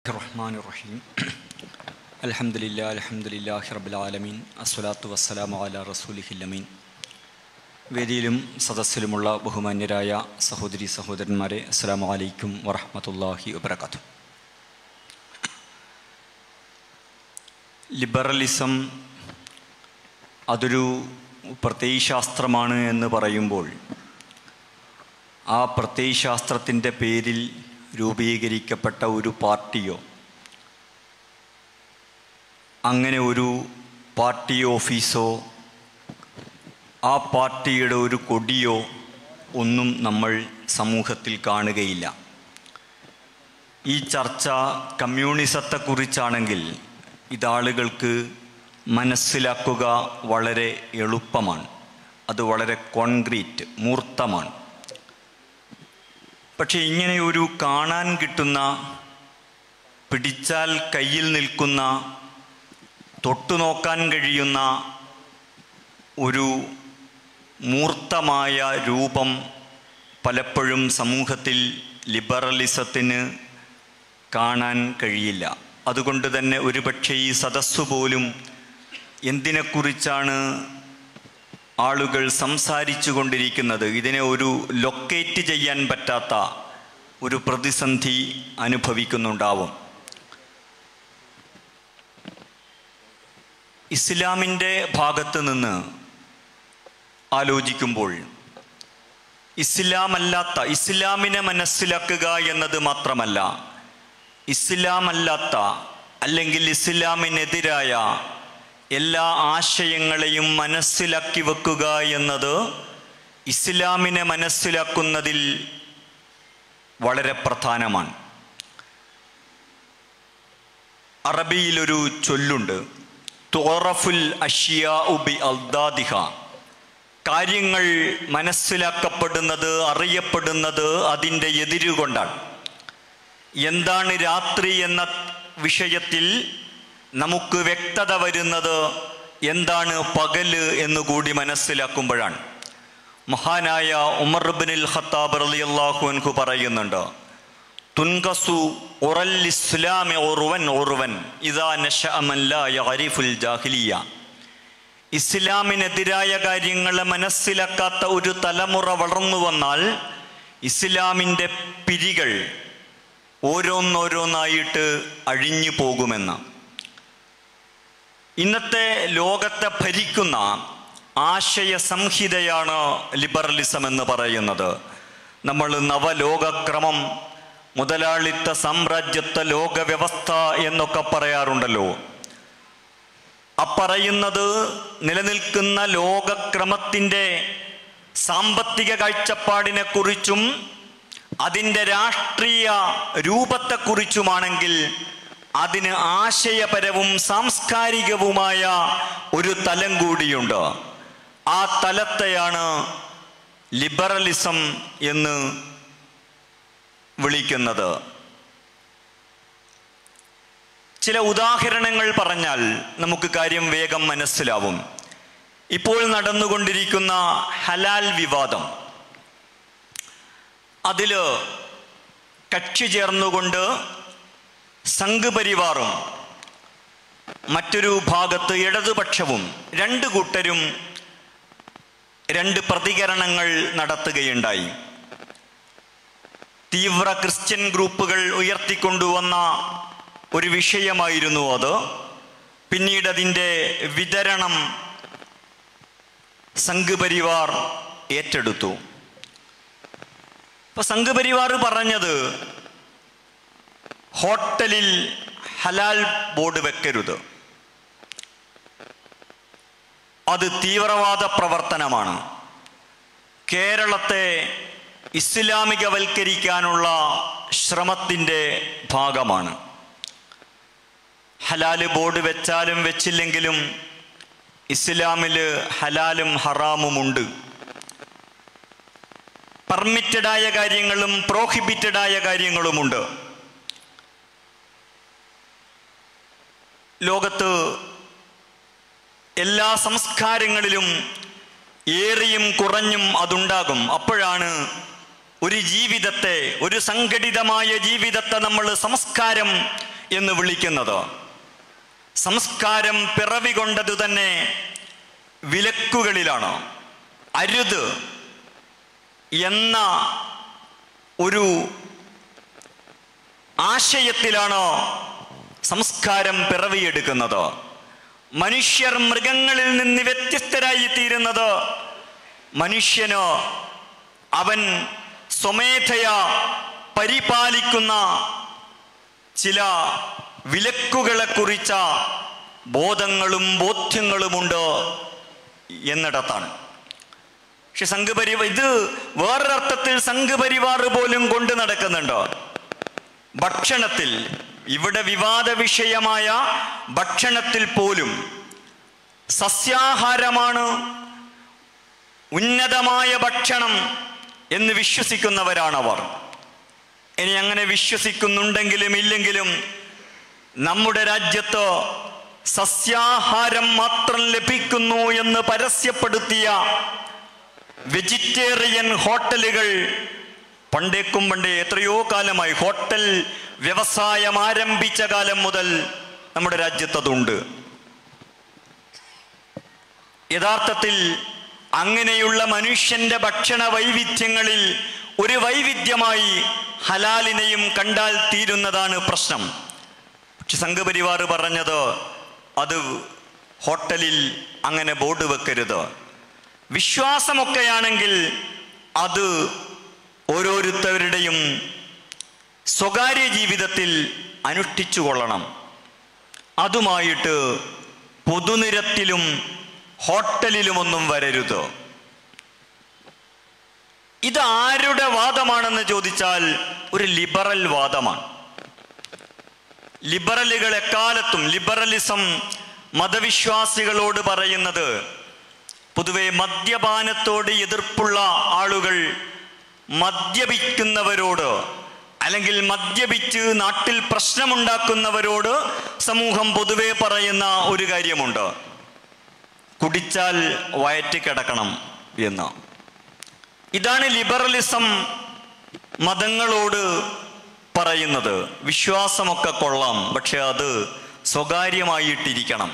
الرحمن الرحيم الحمد لله الحمد لله رب العالمين الصلاة والسلام على رسوله الأمين വേദിയിലും സദസ്സിലുമുള്ള ബഹുമാന്യരായ സഹോദരി സഹോദരന്മാരെ അസ്സലാമു അലൈക്കും വറഹ്മത്തുള്ളാഹി വബറകാത്തു ലിബറലിസം അതൊരു പ്രത്യയശാസ്ത്രമാണ് എന്ന് പറയുമ്പോൾ ആ പ്രത്യയശാസ്ത്രത്തിൻ്റെ പേരിൽ രൂപീകരിക്കപ്പെട്ട ഒരു പാർട്ടിയോ അങ്ങനെ ഒരു പാർട്ടി ഓഫീസോ ആ പാർട്ടിയുടെ ഒരു കൊടിയോ ഒന്നും നമ്മൾ സമൂഹത്തിൽ കാണുകയില്ല ഈ ചർച്ച കമ്മ്യൂണിസത്തെക്കുറിച്ചാണെങ്കിൽ ഇതാളുകൾക്ക് മനസ്സിലാക്കുക വളരെ എളുപ്പമാണ് അത് വളരെ കോൺക്രീറ്റ് മൂർത്തമാണ് പക്ഷെ ഇങ്ങനെ ഒരു കാണാൻ കിട്ടുന്ന പിടിച്ചാൽ കയ്യിൽ നിൽക്കുന്ന തൊട്ടു നോക്കാൻ കഴിയുന്ന ഒരു മൂർത്തമായ രൂപം പലപ്പോഴും സമൂഹത്തിൽ ലിബറലിസത്തിന് കാണാൻ കഴിയില്ല അതുകൊണ്ട് തന്നെ ഒരുപക്ഷെ ഈ സദസ്സു പോലും എന്തിനെക്കുറിച്ചാണ് ആളുകൾ സംസാരിച്ചു കൊണ്ടിരിക്കുന്നത് ഇതിനെ ഒരു ലൊക്കേറ്റ് ചെയ്യാൻ പറ്റാത്ത ഒരു പ്രതിസന്ധി അനുഭവിക്കുന്നുണ്ടാവും ഇസ്ലാമിൻ്റെ ഭാഗത്ത് നിന്ന് ആലോചിക്കുമ്പോൾ ഇസ്ലാമല്ലാത്ത ഇസ്ലാമിനെ മനസ്സിലാക്കുക എന്നത് മാത്രമല്ല ഇസ്ലാമല്ലാത്ത അല്ലെങ്കിൽ ഇസ്ലാമിനെതിരായ എല്ലാ ആശയങ്ങളെയും മനസ്സിലാക്കി വെക്കുക എന്നത് ഇസ്ലാമിനെ മനസ്സിലാക്കുന്നതിൽ വളരെ പ്രധാനമാണ് അറബിയിലൊരു ചൊല്ലുണ്ട് തോറഫുൽ അഷിയ ഉബി അൽദാദിഹ കാര്യങ്ങൾ മനസ്സിലാക്കപ്പെടുന്നത് അറിയപ്പെടുന്നത് അതിൻ്റെ എതിരുകൊണ്ടാണ് എന്താണ് രാത്രി എന്ന വിഷയത്തിൽ നമുക്ക് വ്യക്തത വരുന്നത് എന്താണ് പകല് എന്നുകൂടി മനസ്സിലാക്കുമ്പോഴാണ് മഹാനായ ഉമർ ബിനിൽ ഖത്താബ് റളിയല്ലാഹു അൻഹു പറയുന്നുണ്ട് തുൻകസു ഉറൽ ഇസ്ലാമി ഉറുവൻ ഉറുവൻ ഇദാ നശഅ മൻ ലാ യഅരിഫുൽ ജാഹിലിയ ഇസ്ലാമിനെതിരായ കാര്യങ്ങളെ മനസ്സിലാക്കാത്ത ഒരു തലമുറ വളർന്നു വന്നാൽ ഇസ്ലാമിൻ്റെ പിരികൾ ഓരോന്നോരോന്നായിട്ട് അഴിഞ്ഞു പോകുമെന്ന് ഇന്നത്തെ ലോകത്തെ ഭരിക്കുന്ന ആശയ സംഹിതയാണ് ലിബറലിസം എന്ന് പറയുന്നത് നമ്മൾ നവലോകക്രമം മുതലാളിത്ത സാമ്രാജ്യത്വ ലോകവ്യവസ്ഥ എന്നൊക്കെ പറയാറുണ്ടല്ലോ അപ്പറയുന്നത് നിലനിൽക്കുന്ന ലോകക്രമത്തിൻ്റെ സാമ്പത്തിക കാഴ്ചപ്പാടിനെ കുറിച്ചും അതിൻ്റെ രാഷ്ട്രീയ രൂപത്തെക്കുറിച്ചുമാണെങ്കിൽ അതിന് ആശയപരവും സാംസ്കാരികവുമായ ഒരു തലം കൂടിയുണ്ട് ആ തലത്തെയാണ് ലിബറലിസം എന്ന് വിളിക്കുന്നത് ചില ഉദാഹരണങ്ങൾ പറഞ്ഞാൽ നമുക്ക് കാര്യം വേഗം മനസ്സിലാവും ഇപ്പോൾ നടന്നുകൊണ്ടിരിക്കുന്ന ഹലാൽ വിവാദം അതിൽ കക്ഷി ചേർന്നുകൊണ്ട് സംഘപരിവാറും മറ്റൊരു ഭാഗത്ത് ഇടതുപക്ഷവും രണ്ട് കൂട്ടരും രണ്ട് പ്രതികരണങ്ങൾ നടത്തുകയുണ്ടായി തീവ്ര ക്രിസ്ത്യൻ ഗ്രൂപ്പുകൾ ഉയർത്തിക്കൊണ്ടുവന്ന ഒരു വിഷയമായിരുന്നു അത് പിന്നീട് അതിൻ്റെ വിതരണം സംഘപരിവാർ ഏറ്റെടുത്തു ഇപ്പൊ സംഘപരിവാർ പറഞ്ഞത് ഹോട്ടലിൽ ഹലാൽ ബോർഡ് വെക്കരുത് അത് തീവ്രവാദ പ്രവർത്തനമാണ് കേരളത്തെ ഇസ്ലാമികവൽക്കരിക്കാനുള്ള ശ്രമത്തിൻ്റെ ഭാഗമാണ് ഹലാല് ബോർഡ് വെച്ചാലും വെച്ചില്ലെങ്കിലും ഇസ്ലാമിൽ ഹലാലും ഹറാമുമുണ്ട് പെർമിറ്റഡായ കാര്യങ്ങളും പ്രോഹിബിറ്റഡായ കാര്യങ്ങളുമുണ്ട് ലോകത്ത് എല്ലാ സംസ്കാരങ്ങളിലും ഏറിയും കുറഞ്ഞും അതുണ്ടാകും അപ്പോഴാണ് ഒരു ജീവിതത്തെ ഒരു സംഘടിതമായ ജീവിതത്തെ നമ്മൾ സംസ്കാരം എന്ന് വിളിക്കുന്നത് സംസ്കാരം പിറവി കൊണ്ടത് തന്നെ വിലക്കുകളിലാണ് അരുത് എന്ന ഒരു ആശയത്തിലാണ് സംസ്കാരം പിറവിയെടുക്കുന്നത് മനുഷ്യർ മൃഗങ്ങളിൽ നിന്ന് വ്യത്യസ്തരായി തീരുന്നത് മനുഷ്യന് അവൻ സ്വമേധയ പരിപാലിക്കുന്ന ചില വിലക്കുകളെ കുറിച്ച ബോധങ്ങളും ബോധ്യങ്ങളുമുണ്ട് എന്നിടത്താണ് പക്ഷെ സംഘപരിവാർ ഇത് വേറൊരർത്ഥത്തിൽ സംഘപരിവാർ പോലും കൊണ്ടു നടക്കുന്നുണ്ട് ഭക്ഷണത്തിൽ ഇവിടെ വിവാദ വിഷയമായ ഭക്ഷണത്തിൽ പോലും സസ്യാഹാരമാണ് ഉന്നതമായ ഭക്ഷണം എന്ന് വിശ്വസിക്കുന്നവരാണവർ ഇനി അങ്ങനെ വിശ്വസിക്കുന്നുണ്ടെങ്കിലും ഇല്ലെങ്കിലും നമ്മുടെ രാജ്യത്ത് സസ്യാഹാരം മാത്രം ലഭിക്കുന്നു എന്ന് പരസ്യപ്പെടുത്തിയ വെജിറ്റേറിയൻ ഹോട്ടലുകൾ പണ്ടേക്കും പണ്ടേ എത്രയോ കാലമായി ഹോട്ടൽ വ്യവസായം ആരംഭിച്ച കാലം മുതൽ നമ്മുടെ രാജ്യത്തതുണ്ട് യഥാർത്ഥത്തിൽ അങ്ങനെയുള്ള മനുഷ്യന്റെ ഭക്ഷണ വൈവിധ്യങ്ങളിൽ ഒരു വൈവിധ്യമായി ഹലാലിനെയും കണ്ടാൽ തീരുന്നതാണ് പ്രശ്നം പക്ഷെ സംഘപരിവാർ പറഞ്ഞത് അത് ഹോട്ടലിൽ അങ്ങനെ ബോർഡ് വെക്കരുത് വിശ്വാസമൊക്കെയാണെങ്കിൽ അത് ഓരോരുത്തരുടെയും സ്വകാര്യ ജീവിതത്തിൽ അനുഷ്ഠിച്ചു കൊള്ളണം അതുമായിട്ട് പൊതുനിരത്തിലും ഹോട്ടലിലുമൊന്നും വരരുത് ഇത് ആരുടെ വാദമാണെന്ന് ചോദിച്ചാൽ ഒരു ലിബറൽ വാദമാണ് ലിബറലുകൾ എക്കാലത്തും ലിബറലിസം മതവിശ്വാസികളോട് പറയുന്നത് പൊതുവെ മദ്യപാനത്തോട് എതിർപ്പുള്ള ആളുകൾ മദ്യപിക്കുന്നവരോട് അല്ലെങ്കിൽ മദ്യപിച്ച് നാട്ടിൽ പ്രശ്നമുണ്ടാക്കുന്നവരോട് സമൂഹം പൊതുവെ പറയുന്ന ഒരു കാര്യമുണ്ട് കുടിച്ചാൽ വയറ്റി കിടക്കണം എന്ന് ഇതാണ് ലിബറലിസം മതങ്ങളോട് പറയുന്നത് വിശ്വാസമൊക്കെ കൊള്ളാം പക്ഷെ അത് സ്വകാര്യമായിട്ടിരിക്കണം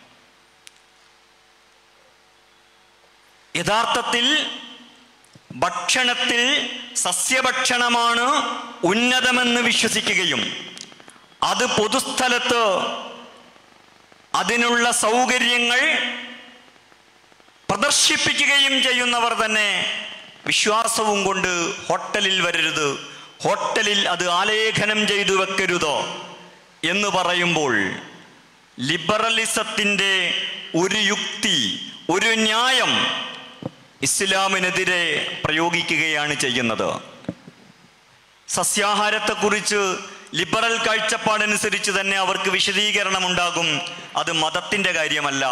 യഥാർത്ഥത്തിൽ ഭക്ഷണത്തിൽ സസ്യഭക്ഷണമാണ് ഉന്നതമെന്ന് വിശ്വസിക്കുകയും അത് പൊതുസ്ഥലത്ത് അതിനുള്ള സൗകര്യങ്ങൾ പ്രദർശിപ്പിക്കുകയും ചെയ്യുന്നവർ തന്നെ വിശ്വാസവും കൊണ്ട് ഹോട്ടലിൽ വരരുത് ഹോട്ടലിൽ അത് ആലേഖനം ചെയ്തു വെക്കരുതോ എന്ന് പറയുമ്പോൾ ലിബറലിസത്തിൻ്റെ ഒരു യുക്തി ഒരു ന്യായം ഇസ്ലാമിനെതിരെ പ്രയോഗിക്കുകയാണ് ചെയ്യുന്നത് സസ്യാഹാരത്തെക്കുറിച്ച് ലിബറൽ കാഴ്ചപ്പാടനുസരിച്ച് തന്നെ അവർക്ക് വിശദീകരണം ഉണ്ടാകും അത് മതത്തിൻ്റെ കാര്യമല്ല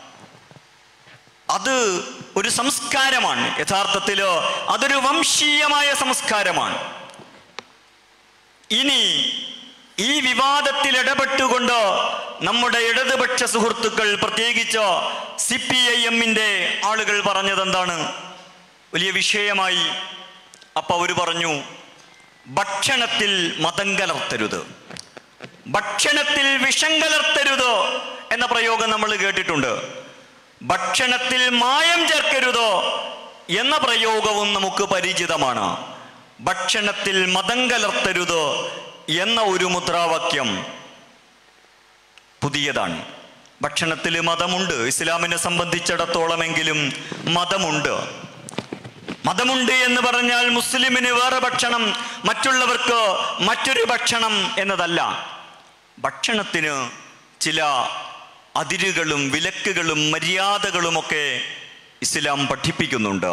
അത് ഒരു സംസ്കാരമാണ് യഥാർത്ഥത്തിൽ അതൊരു വംശീയമായ സംസ്കാരമാണ് ഇനി ഈ വിവാദത്തിൽ ഇടപെട്ടുകൊണ്ട് നമ്മുടെ ഇടതുപക്ഷ സുഹൃത്തുക്കൾ പ്രത്യേകിച്ച് സി പി ഐ എമ്മിൻ്റെ ആളുകൾ പറഞ്ഞത് എന്താണ് വലിയ വിഷയമായി അപ്പൊ അവർ പറഞ്ഞു ഭക്ഷണത്തിൽ മതം കലർത്തരുത് ഭക്ഷണത്തിൽ വിഷം കലർത്തരുത് എന്ന പ്രയോഗം നമ്മൾ കേട്ടിട്ടുണ്ട് ഭക്ഷണത്തിൽ മായം ചേർക്കരുതോ എന്ന പ്രയോഗവും നമുക്ക് പരിചിതമാണ് ഭക്ഷണത്തിൽ മതം കലർത്തരുത് എന്ന ഒരു മുദ്രാവാക്യം പുതിയതാണ് ഭക്ഷണത്തിൽ മതമുണ്ട് ഇസ്ലാമിനെ സംബന്ധിച്ചിടത്തോളമെങ്കിലും മതമുണ്ട് മതമുണ്ട് എന്ന് പറഞ്ഞാൽ മുസ്ലിമിന് വേറെ ഭക്ഷണം മറ്റുള്ളവർക്ക് മറ്റൊരു ഭക്ഷണം എന്നതല്ല ഭക്ഷണത്തിന് ചില അതിരുകളും വിലക്കുകളും മര്യാദകളുമൊക്കെ ഇസ്ലാം പഠിപ്പിക്കുന്നുണ്ട്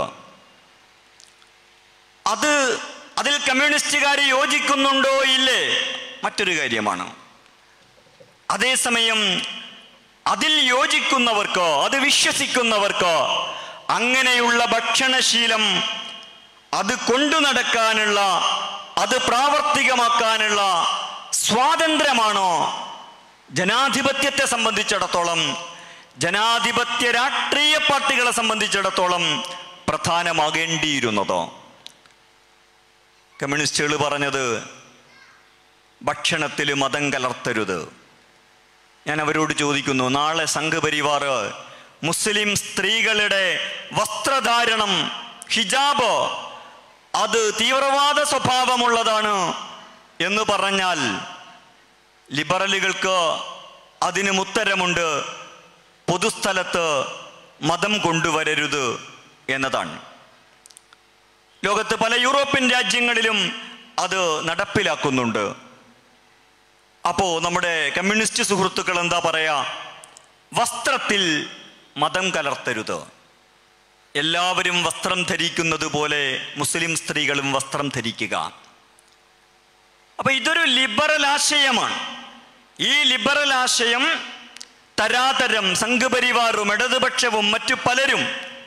അത് അതിൽ കമ്മ്യൂണിസ്റ്റുകാർ യോജിക്കുന്നുണ്ടോ ഇല്ലേ മറ്റൊരു കാര്യമാണ് അതേസമയം അതിൽ യോജിക്കുന്നവർക്ക് അത് വിശ്വസിക്കുന്നവർക്ക് അങ്ങനെയുള്ള ഭക്ഷണശീലം അത് കൊണ്ടു നടക്കാനുള്ള അത് പ്രാവർത്തികമാക്കാനുള്ള സ്വാതന്ത്ര്യമാണോ ജനാധിപത്യത്തെ സംബന്ധിച്ചിടത്തോളം ജനാധിപത്യ രാഷ്ട്രീയ പാർട്ടികളെ സംബന്ധിച്ചിടത്തോളം പ്രധാനമാകേണ്ടിയിരുന്നതോ കമ്മ്യൂണിസ്റ്റുകൾ പറഞ്ഞത് ഭക്ഷണത്തിൽ മതം കലർത്തരുത് ഞാൻ അവരോട് ചോദിക്കുന്നു നാളെ സംഘപരിവാർ മുസ്ലിം സ്ത്രീകളുടെ വസ്ത്രധാരണം ഹിജാബ് അത് തീവ്രവാദ സ്വഭാവമുള്ളതാണ് എന്ന് പറഞ്ഞാൽ ലിബറലുകൾക്ക് അതിനും ഉത്തരമുണ്ട് പൊതുസ്ഥലത്ത് മതം കൊണ്ടുവരരുത് എന്നതാണ് ലോകത്ത് പല യൂറോപ്യൻ രാജ്യങ്ങളിലും അത് നടപ്പിലാക്കുന്നുണ്ട് അപ്പോ നമ്മുടെ കമ്മ്യൂണിസ്റ്റ് സുഹൃത്തുക്കൾ എന്താ പറയാ വസ്ത്രത്തിൽ മതം കലർത്തരുത് എല്ലാവരും വസ്ത്രം ധരിക്കുന്നത് പോലെ മുസ്ലിം സ്ത്രീകളും വസ്ത്രം ധരിക്കുക അപ്പൊ ഇതൊരു ലിബറൽ ആശയമാണ് ഈ ലിബറൽ ആശയം തരാതരം സംഘപരിവാറും ഇടതുപക്ഷവും മറ്റു പലരും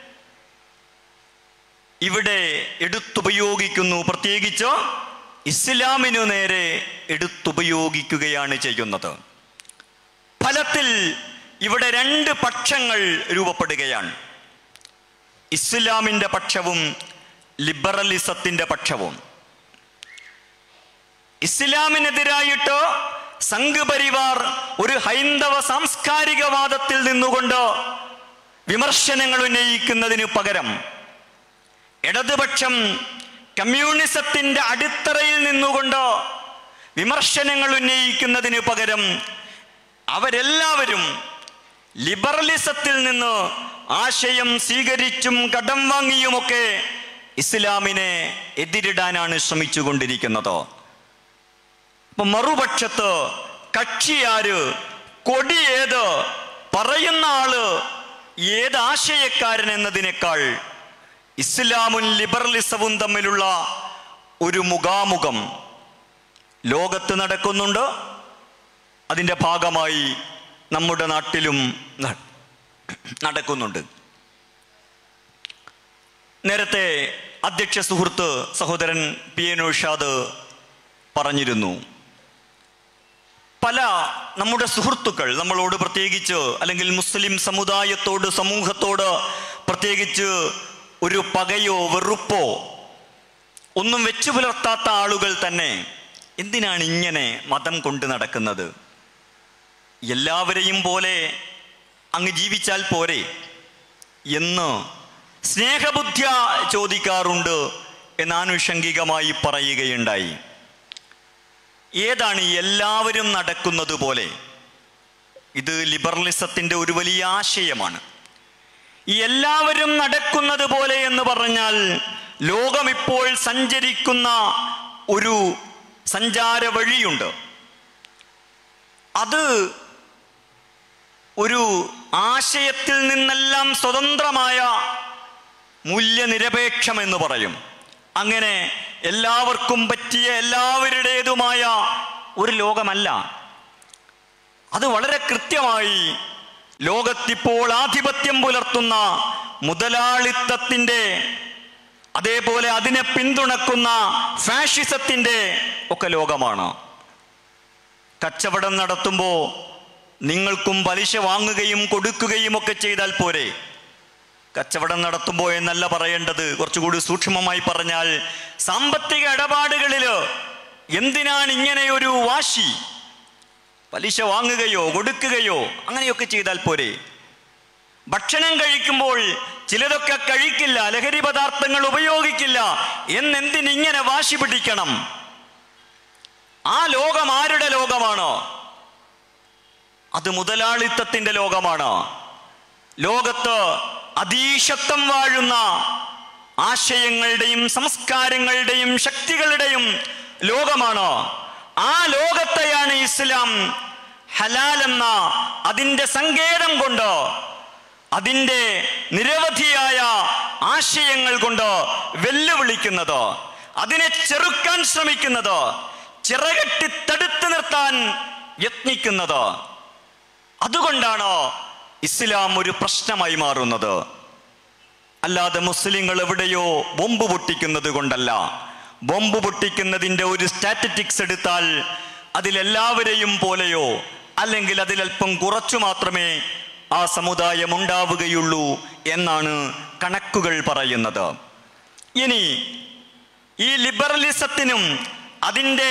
ഇവിടെ എടുത്തുപയോഗിക്കുന്നു പ്രത്യേകിച്ച് ഇസ്ലാമിനു നേരെ എടുത്തുപയോഗിക്കുകയാണ് ചെയ്യുന്നത് ഫലത്തിൽ ഇവിടെ രണ്ട് പക്ഷങ്ങൾ രൂപപ്പെടുകയാണ് ഇസ്ലാമിൻ്റെ പക്ഷവും ലിബറലിസത്തിൻ്റെ പക്ഷവും ഇസ്ലാമിനെതിരായിട്ട് സംഘപരിവാർ ഒരു ഹൈന്ദവ സാംസ്കാരികവാദത്തിൽ നിന്നുകൊണ്ട് വിമർശനങ്ങൾ ഉന്നയിക്കുന്നതിന് പകരം ഇടതുപക്ഷം കമ്മ്യൂണിസത്തിന്റെ അടിത്തറയിൽ നിന്നുകൊണ്ട് വിമർശനങ്ങൾ ഉന്നയിക്കുന്നതിന് പകരം അവരെല്ലാവരും ലിബറലിസത്തിൽ നിന്ന് ആശയം സ്വീകരിച്ചും കടം വാങ്ങിയുമൊക്കെ ഇസ്ലാമിനെ എതിരിടാനാണ് ശ്രമിച്ചുകൊണ്ടിരിക്കുന്നത് അപ്പൊ മറുപക്ഷത്ത് കക്ഷിയാര് കൊടി ഏത് പറയുന്ന ആള് ഏത് ആശയക്കാരൻ എന്നതിനേക്കാൾ ഇസ്ലാമും ലിബറലിസവും തമ്മിലുള്ള ഒരു മുഖാമുഖം ലോകത്ത് നടക്കുന്നുണ്ട് അതിൻ്റെ ഭാഗമായി നമ്മുടെ നാട്ടിലും ന- നടക്കുന്നുണ്ട് നേരത്തെ അധ്യക്ഷ സുഹൃത്ത് സഹോദരൻ പി എ നൌഷാദ് പറഞ്ഞിരുന്നു പല നമ്മുടെ സുഹൃത്തുക്കൾ നമ്മളോട് പ്രത്യേകിച്ച് അല്ലെങ്കിൽ മുസ്ലിം സമുദായത്തോട് സമൂഹത്തോട് പ്രത്യേകിച്ച് ഒരു പകയോ വെറുപ്പോ ഒന്നും വെച്ചു പുലർത്താത്ത ആളുകൾ തന്നെ എന്തിനാണ് ഇങ്ങനെ മതം കൊണ്ട് നടക്കുന്നത് എല്ലാവരെയും പോലെ അങ്ങ് ജീവിച്ചാൽ പോരെ എന്ന് സ്നേഹബുദ്ധ്യ ചോദിക്കാറുണ്ട് എന്ന് ആനുഷംഗികമായി പറയുകയുണ്ടായി ഏതാണ് ഈ എല്ലാവരും നടക്കുന്നത് പോലെ ഇത് ലിബറലിസത്തിന്റെ ഒരു വലിയ ആശയമാണ് ഈ എല്ലാവരും നടക്കുന്നത് പോലെ എന്ന് പറഞ്ഞാൽ ലോകം ഇപ്പോൾ സഞ്ചരിക്കുന്ന ഒരു സഞ്ചാര വഴിയുണ്ട് അത് ഒരു ആശയത്തിൽ നിന്നെല്ലാം സ്വതന്ത്രമായ മൂല്യനിരപേക്ഷം എന്ന് പറയും അങ്ങനെ എല്ലാവർക്കും പറ്റിയ എല്ലാവരുടേതുമായ ഒരു ലോകമല്ല അത് വളരെ കൃത്യമായി ലോകത്തിപ്പോൾ ആധിപത്യം പുലർത്തുന്ന മുതലാളിത്തത്തിന്റെ അതേപോലെ അതിനെ പിന്തുണക്കുന്ന ഫാഷിസത്തിന്റെ ഒക്കെ ലോകമാണ് കച്ചവടം നടത്തുമ്പോൾ നിങ്ങൾക്കും പലിശ വാങ്ങുകയും കൊടുക്കുകയും ഒക്കെ ചെയ്താൽ പോരെ കച്ചവടം നടത്തുമ്പോൾ എന്നല്ല പറയേണ്ടത് കുറച്ചുകൂടി സൂക്ഷ്മമായി പറഞ്ഞാൽ സാമ്പത്തിക ഇടപാടുകളിൽ എന്തിനാണ് ഇങ്ങനെ ഒരു വാശി പലിശ വാങ്ങുകയോ കൊടുക്കുകയോ അങ്ങനെയൊക്കെ ചെയ്താൽ പോരെ ഭക്ഷണം കഴിക്കുമ്പോൾ ചിലതൊക്കെ കഴിക്കില്ല ലഹരി പദാർത്ഥങ്ങൾ ഉപയോഗിക്കില്ല എന്നെന്തിനിങ്ങനെ വാശി പിടിക്കണം ആ ലോകം ആരുടെ ലോകമാണോ അത് മുതലാളിത്തത്തിന്റെ ലോകമാണ് ലോകത്ത് അതീശത്വം വാഴുന്ന ആശയങ്ങളുടെയും സംസ്കാരങ്ങളുടെയും ശക്തികളുടെയും ലോകമാണ് ആ ലോകത്തെയാണ് ഇസ്ലാം ഹലാൽ എന്ന അതിൻ്റെ സങ്കേതം കൊണ്ട് അതിൻ്റെ നിരവധിയായ ആശയങ്ങൾ കൊണ്ട് വെല്ലുവിളിക്കുന്നത് അതിനെ ചെറുക്കാൻ ശ്രമിക്കുന്നത് ചിറകെട്ടി തടുത്തു നിർത്താൻ യത്നിക്കുന്നത് അതുകൊണ്ടാണ് ഇസ്ലാം ഒരു പ്രശ്നമായി മാറുന്നത് അല്ലാതെ മുസ്ലിങ്ങൾ എവിടെയോ ബോംബ് പൊട്ടിക്കുന്നത് കൊണ്ടല്ല ബോംബ് പൊട്ടിക്കുന്നതിൻ്റെ ഒരു സ്റ്റാറ്റിറ്റിക്സ് എടുത്താൽ അതിലെല്ലാവരെയും പോലെയോ അല്ലെങ്കിൽ അതിലല്പം കുറച്ചു മാത്രമേ ആ സമുദായം ഉണ്ടാവുകയുള്ളൂ എന്നാണ് കണക്കുകൾ പറയുന്നത് ഇനി ഈ ലിബറലിസത്തിനും അതിൻ്റെ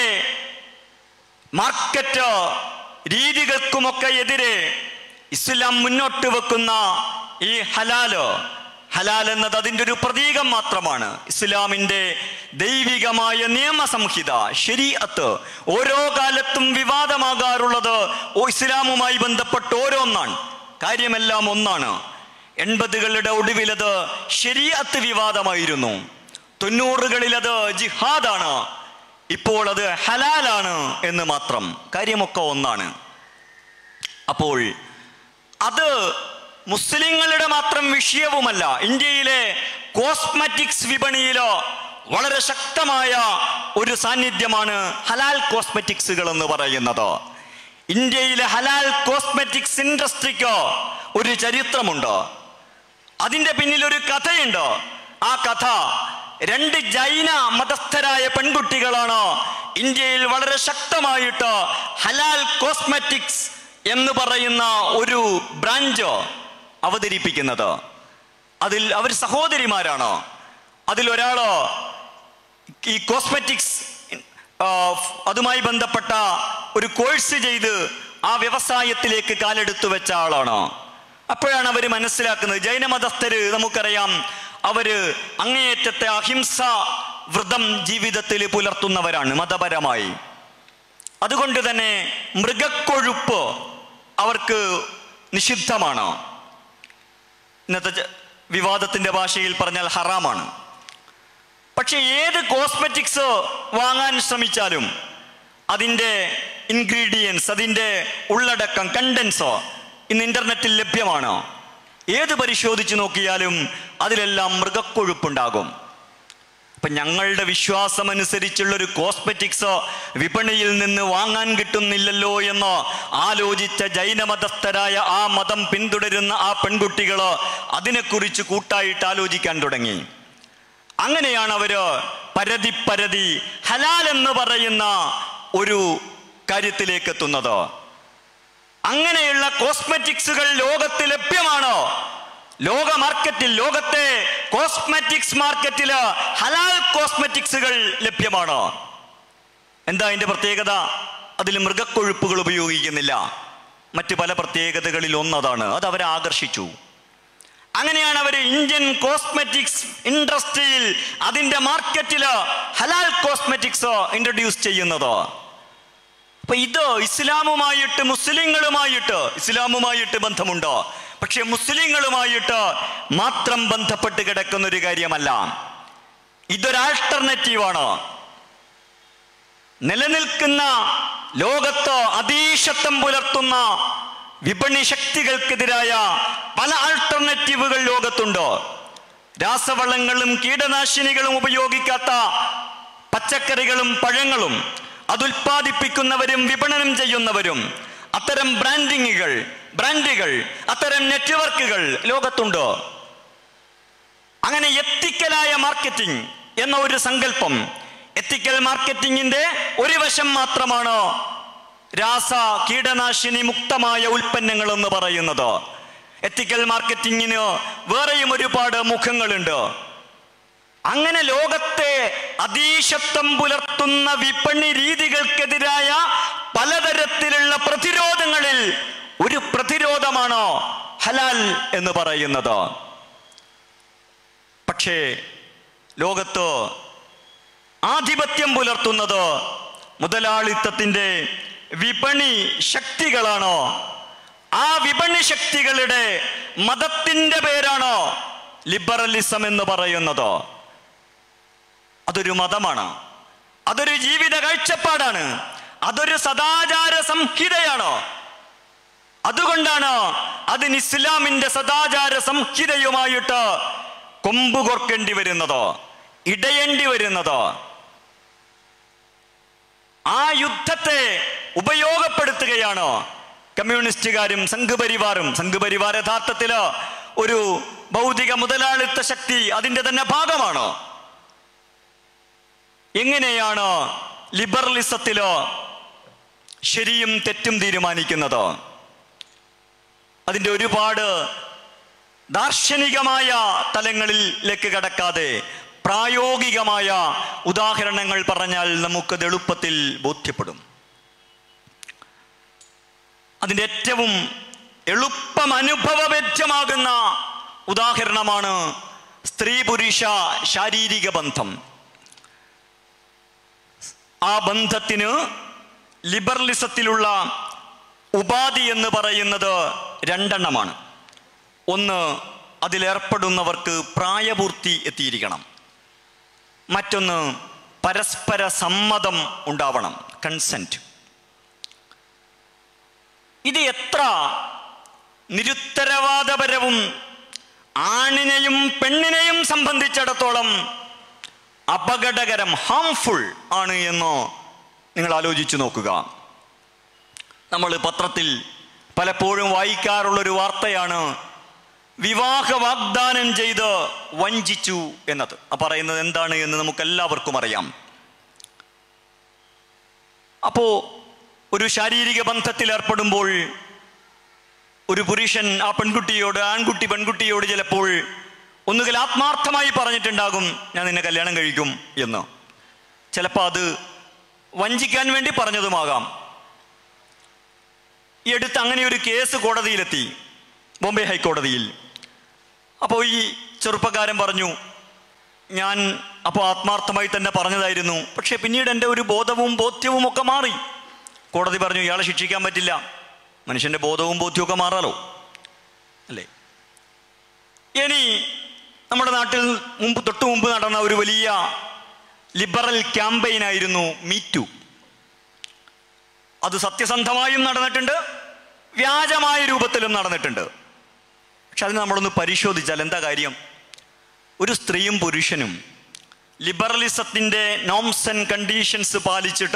മാർക്കറ്റ് രീതികൾക്കുമൊക്കെ എതിരെ ഇസ്ലാം മുന്നോട്ട് വെക്കുന്ന ഈ ഹലാല് ഹലാൽ എന്നത് അതിൻ്റെ ഒരു പ്രതീകം മാത്രമാണ് ഇസ്ലാമിൻ്റെ ദൈവികമായ നിയമസംഹിത ശരീഅത്ത് ഓരോ കാലത്തും വിവാദമാകാറുള്ളത് ഓ ഇസ്ലാമുമായി ബന്ധപ്പെട്ട് ഓരോന്നാണ് കാര്യമെല്ലാം ഒന്നാണ് എൺപതുകളുടെ ഒടുവിലത് ശരീഅത്ത് വിവാദമായിരുന്നു തൊണ്ണൂറുകളിൽ അത് ജിഹാദാണ് ഇപ്പോൾ അത് ഹലാലാണ് എന്ന് മാത്രം കാര്യമൊക്കെ ഒന്നാണ് അപ്പോൾ അത് മുസ്ലിങ്ങളുടെ മാത്രം വിഷയവുമല്ല ഇന്ത്യയിലെ കോസ്മെറ്റിക്സ് വിപണിയിലോ വളരെ ശക്തമായ ഒരു സാന്നിധ്യമാണ് ഹലാൽ കോസ്മെറ്റിക്സുകൾ എന്ന് പറയുന്നത് ഇന്ത്യയിലെ ഹലാൽ കോസ്മെറ്റിക്സ് ഇൻഡസ്ട്രിക്ക് ഒരു ചരിത്രമുണ്ട് അതിന്റെ പിന്നിൽ ഒരു കഥയുണ്ട് ആ കഥ രണ്ട് ജൈന മതസ്ഥരായ പെൺകുട്ടികളാണ് ഇന്ത്യയിൽ വളരെ ശക്തമായിട്ട് ഹലാൽ കോസ്മെറ്റിക്സ് എന്ന് പറയുന്ന ഒരു ബ്രാഞ്ച് അവതരിപ്പിക്കുന്നത് അതിൽ അവർ സഹോദരിമാരാണ് അതിലൊരാള് ഈ കോസ്മെറ്റിക്സ് ആ, അതുമായി ബന്ധപ്പെട്ട ഒരു കോഴ്സ് ചെയ്ത് ആ വ്യവസായത്തിലേക്ക് കാലെടുത്തു വെച്ച ആളാണ് അപ്പോഴാണ് അവർ മനസ്സിലാക്കുന്നത് ജൈനമതസ്ഥര് നമുക്കറിയാം അവര് അങ്ങേയറ്റത്തെ അഹിംസ വ്രതം ജീവിതത്തിൽ പുലർത്തുന്നവരാണ് മതപരമായി അതുകൊണ്ട് തന്നെ മൃഗക്കൊഴുപ്പ് അവർക്ക് നിഷിദ്ധമാണ് ഇന്നത്തെ ജ- വിവാദത്തിന്റെ ഭാഷയിൽ പറഞ്ഞാൽ ഹറാമാണ് പക്ഷെ ഏത് കോസ്മെറ്റിക്സ് വാങ്ങാൻ ശ്രമിച്ചാലും അതിൻ്റെ ഇൻഗ്രീഡിയൻസ് അതിൻ്റെ ഉള്ളടക്കം കണ്ടൻസോ ഇന്ന് ഇന്റർനെറ്റിൽ ലഭ്യമാണ് ഏത് പരിശോധിച്ച് നോക്കിയാലും അതിലെല്ലാം മൃഗക്കൊഴുപ്പുണ്ടാകും അപ്പൊ ഞങ്ങളുടെ വിശ്വാസം അനുസരിച്ചുള്ള ഒരു കോസ്മെറ്റിക്സ് വിപണിയിൽ നിന്ന് വാങ്ങാൻ കിട്ടുന്നില്ലല്ലോ എന്ന് ആലോചിച്ച ജൈനമതസ്ഥരായ ആ മതം പിന്തുടരുന്ന ആ പെൺകുട്ടികള് അതിനെക്കുറിച്ച് കൂട്ടായിട്ട് ആലോചിക്കാൻ തുടങ്ങി അങ്ങനെയാണ് അവര് പരതി പരതി ഹലാൽ എന്ന് പറയുന്ന ഒരു കാര്യത്തിലേക്ക് എത്തുന്നത് അങ്ങനെയുള്ള കോസ്മെറ്റിക്സുകൾ ലോകത്ത് ലഭ്യമാണോ ലോക മാർക്കറ്റിൽ ലോകത്തെ കോസ്മെറ്റിക്സ് മാർക്കറ്റില് ഹലാൽ കോസ്മെറ്റിക്സുകൾ ലഭ്യമാണോ എന്താ അതിന്റെ പ്രത്യേകത അതിൽ മൃഗക്കൊഴുപ്പുകൾ ഉപയോഗിക്കുന്നില്ല മറ്റു പല പ്രത്യേകതകളിൽ ഒന്നതാണ് അത് അവരെ ആകർഷിച്ചു അങ്ങനെയാണ് അവർ ഇന്ത്യൻ കോസ്മെറ്റിക്സ് ഇൻഡസ്ട്രിയിൽ അതിന്റെ മാർക്കറ്റില് ഹലാൽ കോസ്മെറ്റിക്സ് ഇൻട്രൊഡ്യൂസ് ചെയ്യുന്നത് അപ്പൊ ഇത് ഇസ്ലാമുമായിട്ട് മുസ്ലിങ്ങളുമായിട്ട് ഇസ്ലാമുമായിട്ട് ബന്ധമുണ്ടോ പക്ഷെ മുസ്ലിങ്ങളുമായിട്ട് മാത്രം ബന്ധപ്പെട്ട് കിടക്കുന്ന ഒരു കാര്യമല്ല ഇതൊരു ആൾട്ടർനേറ്റീവാണ് നിലനിൽക്കുന്ന ലോകത്ത് അതീശത്വം പുലർത്തുന്ന വിപണി ശക്തികൾക്കെതിരായ പല ആൾട്ടർനേറ്റീവുകൾ ലോകത്തുണ്ട് രാസവളങ്ങളും കീടനാശിനികളും ഉപയോഗിക്കാത്ത പച്ചക്കറികളും പഴങ്ങളും അതുൽപാദിപ്പിക്കുന്നവരും വിപണനം ചെയ്യുന്നവരും അത്തരം ബ്രാൻഡിങ്ങുകൾ ബ്രാൻഡുകൾ അത്തരം നെറ്റ്വർക്കുകൾ ലോകത്തുണ്ട് അങ്ങനെ എത്തിക്കലായ മാർക്കറ്റിംഗ് എന്ന ഒരു സങ്കല്പം എത്തിക്കൽ മാർക്കറ്റിംഗിന്റെ ഒരു വശം മാത്രമാണ് രാസ കീടനാശിനി മുക്തമായ ഉൽപ്പന്നങ്ങൾ എന്ന് പറയുന്നത് എത്തിക്കൽ മാർക്കറ്റിംഗിന് വേറെയും ഒരുപാട് മുഖങ്ങളുണ്ട് അങ്ങനെ ലോകത്തെ അതീശത്വം പുലർത്തുന്ന വിപണി രീതികൾക്കെതിരായ പലതരത്തിലുള്ള പ്രതിരോധങ്ങളിൽ ഒരു പ്രതിരോധമാണ് ഹലാൽ എന്ന് പറയുന്നത് പക്ഷേ ലോകത്ത് ആധിപത്യം പുലർത്തുന്നത് മുതലാളിത്തത്തിന്റെ വിപണി ശക്തികളാണോ ആ വിപണി ശക്തികളുടെ മതത്തിന്റെ പേരാണോ ലിബറലിസം എന്ന് പറയുന്നത് അതൊരു മതമാണ് അതൊരു ജീവിത കാഴ്ചപ്പാടാണ് അതൊരു സദാചാര സംഹിതയാണ് അതുകൊണ്ടാണ് അതിന് ഇസ്ലാമിന്റെ സദാചാര സംഹിതയുമായിട്ട് കൊമ്പ് കോർക്കേണ്ടി വരുന്നത് ഇടയേണ്ടി വരുന്നത് ആ യുദ്ധത്തെ ഉപയോഗപ്പെടുത്തുകയാണ് കമ്മ്യൂണിസ്റ്റുകാരും സംഘപരിവാറും സംഘപരിവാർ യഥാർത്ഥത്തില് ഒരു ഭൗതിക മുതലാളിത്ത ശക്തി അതിന്റെ തന്നെ ഭാഗമാണ് എങ്ങനെയാണ് ലിബറലിസത്തിലോ ശരിയും തെറ്റും തീരുമാനിക്കുന്നത് അതിൻ്റെ ഒരുപാട് ദാർശനികമായ തലങ്ങളിലേക്ക് കടക്കാതെ പ്രായോഗികമായ ഉദാഹരണങ്ങൾ പറഞ്ഞാൽ നമുക്കത് എളുപ്പത്തിൽ ബോധ്യപ്പെടും അതിൻ്റെ ഏറ്റവും എളുപ്പം അനുഭവവേദ്യമാകുന്ന ഉദാഹരണമാണ് സ്ത്രീ പുരുഷ ശാരീരിക ബന്ധം ആ ബന്ധത്തിന് ലിബറലിസത്തിലുള്ള ഉപാധി എന്ന് പറയുന്നത് രണ്ടെണ്ണമാണ് ഒന്ന് അതിലേർപ്പെടുന്നവർക്ക് പ്രായപൂർത്തി എത്തിയിരിക്കണം മറ്റൊന്ന് പരസ്പര സമ്മതം ഉണ്ടാവണം കൺസെൻറ്റ് ഇത് എത്ര നിരുത്തരവാദപരവും ആണിനെയും പെണ്ണിനെയും സംബന്ധിച്ചിടത്തോളം അപകടകരം ഹാംഫുൾ ആണ് എന്ന് നിങ്ങൾ ആലോചിച്ചു നോക്കുക നമ്മൾ പത്രത്തിൽ പലപ്പോഴും വായിക്കാറുള്ളൊരു വാർത്തയാണ് വിവാഹ വാഗ്ദാനം ചെയ്ത് വഞ്ചിച്ചു എന്നത് ആ പറയുന്നത് എന്താണ് എന്ന് നമുക്ക് എല്ലാവർക്കും അറിയാം അപ്പോ ഒരു ശാരീരിക ബന്ധത്തിൽ ഏർപ്പെടുമ്പോൾ ഒരു പുരുഷൻ ആ പെൺകുട്ടിയോട് ആൺകുട്ടി പെൺകുട്ടിയോട് ചിലപ്പോൾ ഒന്നുകിൽ ആത്മാർത്ഥമായി പറഞ്ഞിട്ടുണ്ടാകും ഞാൻ നിന്നെ കല്യാണം കഴിക്കും എന്ന് ചിലപ്പോൾ അത് വഞ്ചിക്കാൻ വേണ്ടി പറഞ്ഞതുമാകാം ഈ അടുത്ത് അങ്ങനെ ഒരു കേസ് കോടതിയിലെത്തി ബോംബെ ഹൈക്കോടതിയിൽ അപ്പോൾ ഈ ചെറുപ്പക്കാരൻ പറഞ്ഞു ഞാൻ അപ്പോൾ ആത്മാർത്ഥമായി തന്നെ പറഞ്ഞതായിരുന്നു പക്ഷേ പിന്നീട് എൻ്റെ ഒരു ബോധവും ബോധ്യവും ഒക്കെ മാറി കോടതി പറഞ്ഞു ഇയാളെ ശിക്ഷിക്കാൻ പറ്റില്ല മനുഷ്യൻ്റെ ബോധവും ബോധ്യവും ഒക്കെ മാറാലോ അല്ലേ ഇനി നമ്മുടെ നാട്ടിൽ മുമ്പ് തൊട്ടു മുമ്പ് നടന്ന ഒരു വലിയ ലിബറൽ ക്യാമ്പയിനായിരുന്നു മീറ്റു അത് സത്യസന്ധമായും നടന്നിട്ടുണ്ട് വ്യാജമായ രൂപത്തിലും നടന്നിട്ടുണ്ട് പക്ഷെ അത് നമ്മളൊന്ന് പരിശോധിച്ചാൽ എന്താ കാര്യം ഒരു സ്ത്രീയും പുരുഷനും ലിബറലിസത്തിൻ്റെ നോംസ് ആൻഡ് കണ്ടീഷൻസ് പാലിച്ചിട്ട്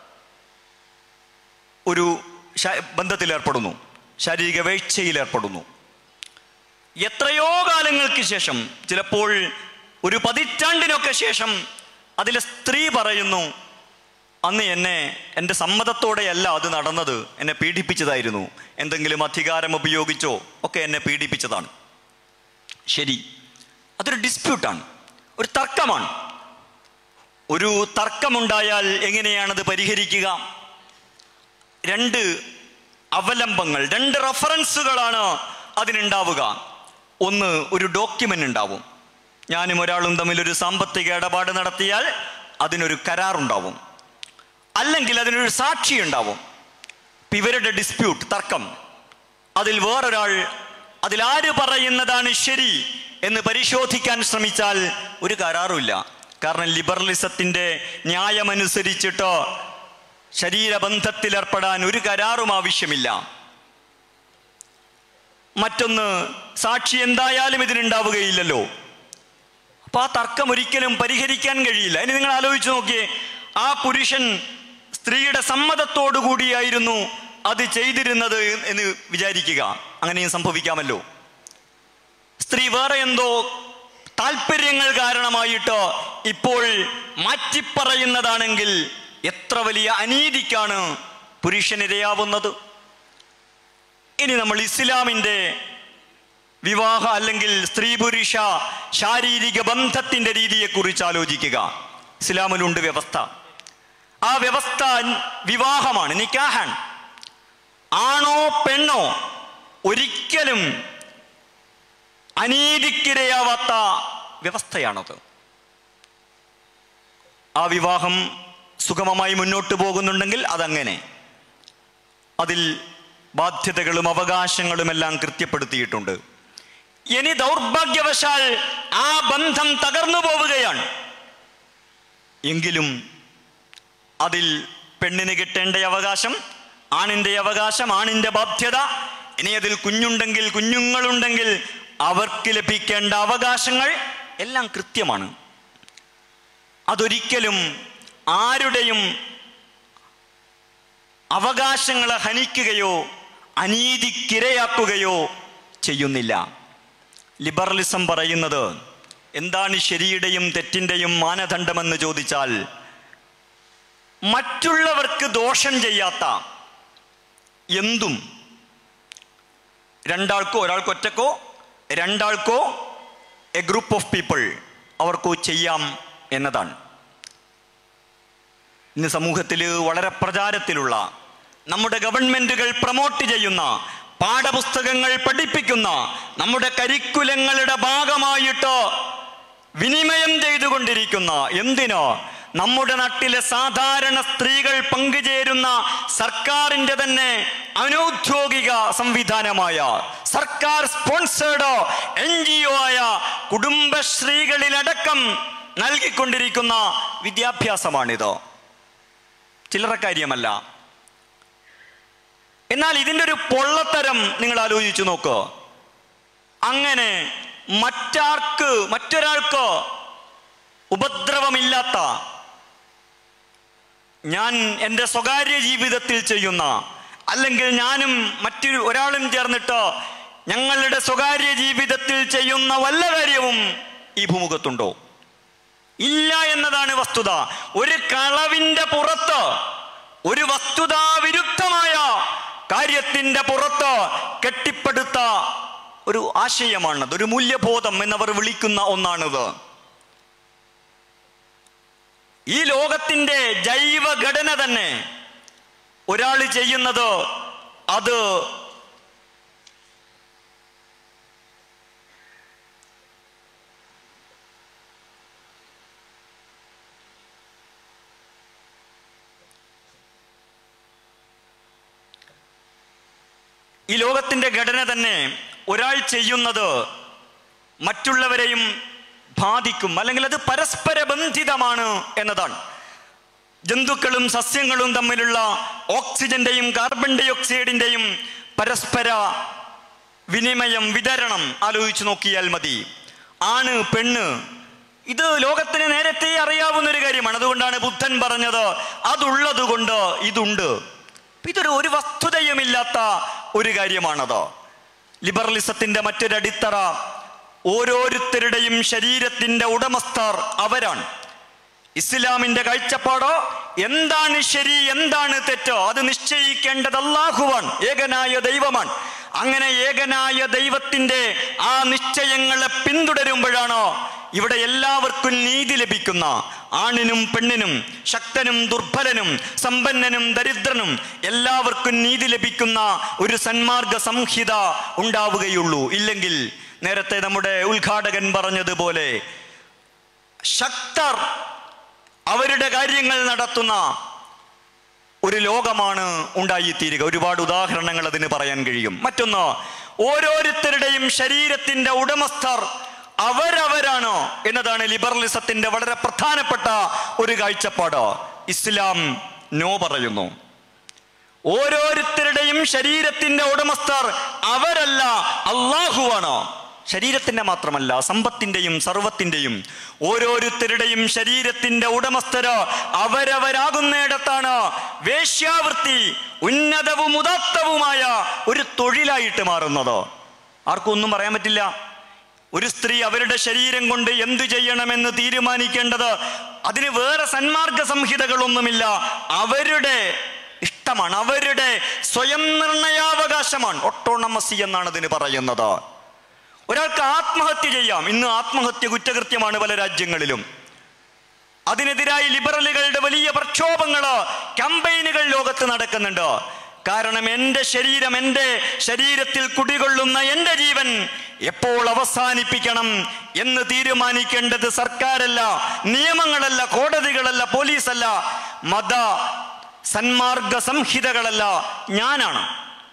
ഒരു ശ- ബന്ധത്തിലേർപ്പെടുന്നു ശാരീരിക വീഴ്ചയിൽ ഏർപ്പെടുന്നു എത്രയോ കാലങ്ങൾക്ക് ശേഷം ചിലപ്പോൾ ഒരു പതിറ്റാണ്ടിനൊക്കെ ശേഷം അതിലെ സ്ത്രീ പറയുന്നു അന്ന് എന്നെ എൻ്റെ സമ്മതത്തോടെയല്ല അത് നടന്നത് എന്നെ പീഡിപ്പിച്ചതായിരുന്നു എന്തെങ്കിലും അധികാരം ഉപയോഗിച്ചോ ഒക്കെ എന്നെ പീഡിപ്പിച്ചതാണ് ശരി അതൊരു ഡിസ്പ്യൂട്ടാണ് ഒരു തർക്കമാണ് ഒരു തർക്കമുണ്ടായാൽ എങ്ങനെയാണത് പരിഹരിക്കുക രണ്ട് അവലംബങ്ങൾ രണ്ട് റെഫറൻസുകളാണ് അതിനുണ്ടാവുക ഒന്ന് ഒരു ഡോക്യുമെന്റ് ഉണ്ടാവും ഞാനും ഒരാളും തമ്മിൽ ഒരു സാമ്പത്തിക ഇടപാട് നടത്തിയാൽ അതിനൊരു കരാറുണ്ടാവും അല്ലെങ്കിൽ അതിനൊരു സാക്ഷി ഉണ്ടാവും ഇപ്പൊ ഇവരുടെ ഡിസ്പ്യൂട്ട് തർക്കം അതിൽ വേറൊരാൾ അതിലാര് പറയുന്നതാണ് ശരി എന്ന് പരിശോധിക്കാൻ ശ്രമിച്ചാൽ ഒരു കരാറുമില്ല കാരണം ലിബറലിസത്തിന്റെ ന്യായമനുസരിച്ചിട്ട് ശരീരബന്ധത്തിലേർപ്പെടാൻ ഒരു കരാറും ആവശ്യമില്ല മറ്റൊന്ന് സാക്ഷി എന്തായാലും ഇതിനുണ്ടാവുകയില്ലല്ലോ അപ്പൊ ആ തർക്കം ഒരിക്കലും പരിഹരിക്കാൻ കഴിയില്ല ഇനി നിങ്ങൾ ആലോചിച്ച് നോക്കിയേ ആ പുരുഷൻ സ്ത്രീയുടെ സമ്മതത്തോടു കൂടിയായിരുന്നു അത് ചെയ്തിരുന്നത് എന്ന് വിചാരിക്കുക അങ്ങനെയും സംഭവിക്കാമല്ലോ സ്ത്രീ വേറെ എന്തോ താല്പര്യങ്ങൾ കാരണമായിട്ട് ഇപ്പോൾ മാറ്റിപ്പറയുന്നതാണെങ്കിൽ എത്ര വലിയ അനീതിക്കാണ് പുരുഷനിരയാവുന്നത് ഇനി നമ്മൾ ഇസ്ലാമിൻ്റെ വിവാഹ അല്ലെങ്കിൽ സ്ത്രീ പുരുഷ ശാരീരിക ബന്ധത്തിന്റെ രീതിയെക്കുറിച്ച് ആലോചിക്കുക ഇസ്ലാമിലുണ്ട് വ്യവസ്ഥ ആ വ്യവസ്ഥ വിവാഹമാണ് നിക്കാഹാൻ ആണോ പെണ്ണോ ഒരിക്കലും അനീതിക്കിരയാവാത്ത വ്യവസ്ഥയാണത് ആ വിവാഹം സുഗമമായി മുന്നോട്ട് പോകുന്നുണ്ടെങ്കിൽ അതങ്ങനെ അതിൽ ബാധ്യതകളും അവകാശങ്ങളും എല്ലാം കൃത്യപ്പെടുത്തിയിട്ടുണ്ട് ഇനി ദൗർഭാഗ്യവശാൽ ആ ബന്ധം തകർന്നു പോവുകയാണ് എങ്കിലും അതിൽ പെണ്ണിന് കിട്ടേണ്ട അവകാശം ആണിന്റെ അവകാശം ആണിന്റെ ബാധ്യത ഇനി അതിൽ കുഞ്ഞുണ്ടെങ്കിൽ കുഞ്ഞുങ്ങളുണ്ടെങ്കിൽ അവർക്ക് ലഭിക്കേണ്ട അവകാശങ്ങൾ എല്ലാം കൃത്യമാണ് അതൊരിക്കലും ആരുടെയും അവകാശങ്ങളെ ഹനിക്കുകയോ അനീതിക്കിരയാക്കുകയോ ചെയ്യുന്നില്ല ലിബറലിസം പറയുന്നത് എന്താണ് ശരിയുടെയും തെറ്റിൻ്റെയും മാനദണ്ഡമെന്ന് ചോദിച്ചാൽ മറ്റുള്ളവർക്ക് ദോഷം ചെയ്യാത്ത എന്തും രണ്ടാൾക്കോ ഒരാൾക്ക് ഒറ്റക്കോ രണ്ടാൾക്കോ എ ഗ്രൂപ്പ് ഓഫ് പീപ്പിൾ അവർക്ക് ചെയ്യാം എന്നതാണ് ഇന്ന് സമൂഹത്തിൽ വളരെ പ്രചാരത്തിലുള്ള നമ്മുടെ ഗവൺമെന്റുകൾ പ്രൊമോട്ട് ചെയ്യുന്ന പാഠപുസ്തകങ്ങൾ പഠിപ്പിക്കുന്ന നമ്മുടെ കരിക്കുലങ്ങളുടെ ഭാഗമായിട്ട് വിനിമയം ചെയ്തുകൊണ്ടിരിക്കുന്ന എന്തിനോ നമ്മുടെ നാട്ടിലെ സാധാരണ സ്ത്രീകൾ പങ്കുചേരുന്ന സർക്കാരിന്റെ തന്നെ അനൗദ്യോഗിക സംവിധാനമായ സർക്കാർ സ്പോൺസേർഡോ എൻ ജി ഒ ആയ കുടുംബശ്രീകളിലടക്കം നൽകിക്കൊണ്ടിരിക്കുന്ന വിദ്യാഭ്യാസമാണിത് ചില്ലറ കാര്യമല്ല എന്നാൽ ഇതിൻ്റെ ഒരു പൊള്ളത്തരം നിങ്ങൾ ആലോചിച്ചു നോക്ക് അങ്ങനെ മറ്റാർക്ക് മറ്റൊരാൾക്ക് ഉപദ്രവമില്ലാത്ത ഞാൻ എൻ്റെ സ്വകാര്യ ജീവിതത്തിൽ ചെയ്യുന്ന അല്ലെങ്കിൽ ഞാനും മറ്റൊരു ഒരാളും ചേർന്നിട്ട് ഞങ്ങളുടെ സ്വകാര്യ ജീവിതത്തിൽ ചെയ്യുന്ന വല്ല കാര്യവും ഈ ഭൂമുഖത്തുണ്ടോ ഇല്ല എന്നതാണ് വസ്തുത ഒരു കളവിന്റെ പുറത്ത് ഒരു വസ്തുതാവിരുദ്ധമായ കാര്യത്തിന്റെ പുറത്ത് കെട്ടിപ്പടുത്ത ഒരു ആശയമാണത് ഒരു മൂല്യബോധം എന്നവർ വിളിക്കുന്ന ഒന്നാണിത് ഈ ലോകത്തിന്റെ ജൈവഘടന തന്നെ ഒരാൾ ചെയ്യുന്നത് അത് ഈ ലോകത്തിന്റെ ഘടന തന്നെ ഒരാൾ ചെയ്യുന്നത് മറ്റുള്ളവരെയും ബാധിക്കും അല്ലെങ്കിൽ അത് പരസ്പര ബന്ധിതമാണ് എന്നതാണ് ജന്തുക്കളും സസ്യങ്ങളും തമ്മിലുള്ള ഓക്സിജന്റെയും കാർബൺ ഡൈ ഓക്സൈഡിന്റെയും പരസ്പര വിനിമയം വിതരണം ആലോചിച്ചു നോക്കിയാൽ മതി ആണ് പെണ്ണ് ഇത് ലോകത്തിന് നേരത്തെ അറിയാവുന്ന ഒരു കാര്യമാണ് അതുകൊണ്ടാണ് ബുദ്ധൻ പറഞ്ഞത് അതുള്ളത് കൊണ്ട് ഇതുണ്ട് ഇതൊരു ഒരു വസ്തുതയുമില്ലാത്ത ഒരു കാര്യമാണത് ലിബറലിസത്തിന്റെ മറ്റൊരു അടിത്തറ ഓരോരുത്തരുടെയും ശരീരത്തിന്റെ ഉടമസ്ഥർ അവരാണ് ഇസ്ലാമിന്റെ കാഴ്ചപ്പാടോ എന്താണ് ശരി എന്താണ് തെറ്റോ അത് നിശ്ചയിക്കേണ്ടത് അല്ലാഹുവാൻ ഏകനായ ദൈവമാണ് അങ്ങനെ ഏകനായ ദൈവത്തിന്റെ ആ നിശ്ചയങ്ങളെ പിന്തുടരുമ്പോഴാണോ ഇവിടെ എല്ലാവർക്കും നീതി ലഭിക്കുന്ന ആണിനും പെണ്ണിനും ശക്തനും ദുർബലനും സമ്പന്നനും ദരിദ്രനും എല്ലാവർക്കും നീതി ലഭിക്കുന്ന ഒരു സന്മാർഗ സംഹിത ഉണ്ടാവുകയുള്ളൂ ഇല്ലെങ്കിൽ നേരത്തെ നമ്മുടെ ഉദ്ഘാടകൻ പറഞ്ഞതുപോലെ ശക്തർ അവരുടെ കാര്യങ്ങൾ നടത്തുന്ന ഒരു ലോകമാണ് ഉണ്ടായിത്തീരുക ഒരുപാട് ഉദാഹരണങ്ങൾ അതിന് പറയാൻ കഴിയും മറ്റൊന്ന് ഓരോരുത്തരുടെയും ശരീരത്തിന്റെ ഉടമസ്ഥർ അവരവരാണ് എന്നതാണ് ലിബറലിസത്തിന്റെ വളരെ പ്രധാനപ്പെട്ട ഒരു കാഴ്ചപ്പാട് ഇസ്ലാം നോ പറയുന്നു ഓരോരുത്തരുടെയും ശരീരത്തിന്റെ ഉടമസ്ഥർ അവരല്ല അള്ളാഹുവാണ് ശരീരത്തിന്റെ മാത്രമല്ല സമ്പത്തിന്റെയും സർവത്തിന്റെയും ഓരോരുത്തരുടെയും ശരീരത്തിന്റെ ഉടമസ്ഥര് അവരവരാകുന്നിടത്താണ് വേശ്യാവൃത്തി ഉന്നതവും ഉദാത്തവുമായ ഒരു തൊഴിലായിട്ട് മാറുന്നത് ആർക്കും ഒന്നും പറയാൻ പറ്റില്ല ഒരു സ്ത്രീ അവരുടെ ശരീരം കൊണ്ട് എന്തു ചെയ്യണമെന്ന് തീരുമാനിക്കേണ്ടത് അതിന് വേറെ സന്മാർഗ സംഹിതകളൊന്നുമില്ല അവരുടെ ഇഷ്ടമാണ് അവരുടെ സ്വയം നിർണയാവകാശമാണ് ഒട്ടോണമസി എന്നാണ് അതിന് പറയുന്നത് ഒരാൾക്ക് ആത്മഹത്യ ചെയ്യാം ഇന്ന് ആത്മഹത്യ കുറ്റകൃത്യമാണ് പല രാജ്യങ്ങളിലും അതിനെതിരായി ലിബറലുകളുടെ വലിയ പ്രക്ഷോഭങ്ങള് ക്യാമ്പയിനുകൾ ലോകത്ത് നടക്കുന്നുണ്ട് കാരണം എൻ്റെ ശരീരം എൻ്റെ ശരീരത്തിൽ കുടികൊള്ളുന്ന എൻ്റെ ജീവൻ എപ്പോൾ അവസാനിപ്പിക്കണം എന്ന് തീരുമാനിക്കേണ്ടത് സർക്കാരല്ല നിയമങ്ങളല്ല കോടതികളല്ല പോലീസല്ല മത സന്മാർഗ സംഹിതകളല്ല ഞാനാണ്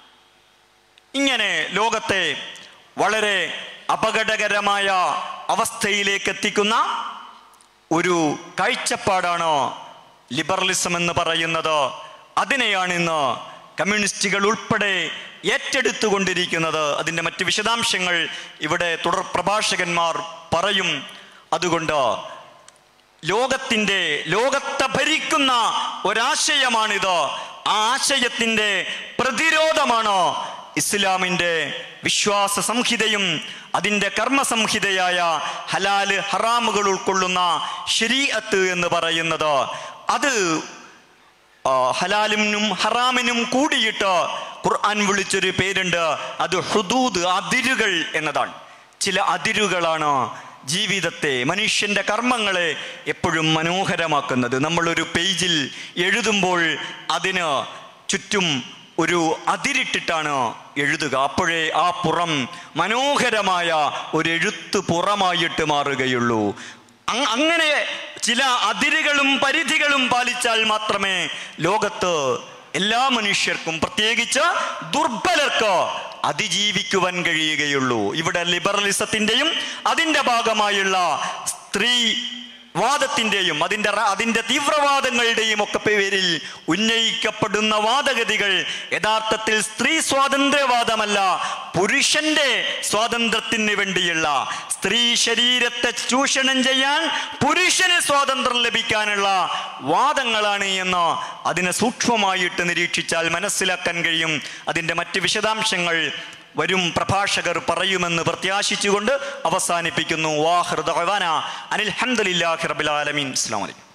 ഇങ്ങനെ ലോകത്തെ വളരെ അപകടകരമായ അവസ്ഥയിലേക്ക് എത്തിക്കുന്ന ഒരു കാഴ്ചപ്പാടാണ് ലിബറലിസം എന്ന് പറയുന്നത് അതിനെയാണ് ഇന്ന് കമ്മ്യൂണിസ്റ്റുകൾ ഉൾപ്പെടെ ഏറ്റെടുത്തുകൊണ്ടിരിക്കുന്നത് അതിൻ്റെ മറ്റ് വിശദാംശങ്ങൾ ഇവിടെ തുടർ പ്രഭാഷകന്മാർ പറയും അതുകൊണ്ട് ലോകത്തിൻ്റെ ലോകത്തെ ഭരിക്കുന്ന ഒരാശയമാണിത് ആ ആശയത്തിൻ്റെ പ്രതിരോധമാണ് ഇസ്ലാമിൻ്റെ വിശ്വാസ സംഹിതയും അതിൻ്റെ കർമ്മസംഹിതയായ ഹലാല് ഹറാമുകൾ ഉൾക്കൊള്ളുന്ന ശരീഅത്ത് എന്ന് പറയുന്നത് അത് ആ, ഹലാലിനും ഹറാമിനും കൂടിയിട്ട് ഖുർആൻ വിളിച്ചൊരു പേരുണ്ട് അത് ഹുദൂദ് അതിരുകൾ എന്നതാണ് ചില അതിരുകളാണ് ജീവിതത്തെ മനുഷ്യൻ്റെ കർമ്മങ്ങളെ എപ്പോഴും മനോഹരമാക്കുന്നത് നമ്മളൊരു പേജിൽ എഴുതുമ്പോൾ അതിന് ചുറ്റും ഒരു അതിരിട്ടിട്ടാണ് എഴുതുക അപ്പോഴേ ആ പുറം മനോഹരമായ ഒരു എഴുത്ത് പുറമായിട്ട് മാറുകയുള്ളൂ അങ്- അങ്ങനെ ചില അതിരുകളും പരിധികളും പാലിച്ചാൽ മാത്രമേ ലോകത്ത് എല്ലാ മനുഷ്യർക്കും പ്രത്യേകിച്ച് ദുർബലർക്ക് അതിജീവിക്കുവാൻ കഴിയുകയുള്ളൂ ഇവിടെ ലിബറലിസത്തിൻ്റെയും അതിൻ്റെ ഭാഗമായുള്ള സ്ത്രീ വാദത്തിൻ്റെയും അതിൻ്റെ റ- അതിൻ്റെ തീവ്രവാദങ്ങളുടെയും ഒക്കെ പേരിൽ ഉന്നയിക്കപ്പെടുന്ന വാദഗതികൾ യഥാർത്ഥത്തിൽ സ്ത്രീ സ്വാതന്ത്ര്യവാദമല്ല പുരുഷന്റെ സ്വാതന്ത്ര്യത്തിന് വേണ്ടിയുള്ള സ്ത്രീ ശരീരത്തെ ചൂഷണം ചെയ്യാൻ പുരുഷന് സ്വാതന്ത്ര്യം ലഭിക്കാനുള്ള വാദങ്ങളാണ് എന്ന് അതിനെ സൂക്ഷ്മമായിട്ട് നിരീക്ഷിച്ചാൽ മനസ്സിലാക്കാൻ കഴിയും അതിൻ്റെ മറ്റ് വിശദാംശങ്ങൾ വരും പ്രഭാഷകർ പറയുമെന്ന് പ്രത്യാശിച്ചുകൊണ്ട് അവസാനിപ്പിക്കുന്നു വാഹൃദ അനിൽ ഹംദുലില്ലാഹി റബ്ബിൽ ആലമീൻ അസ്സലാമു അലൈക്കും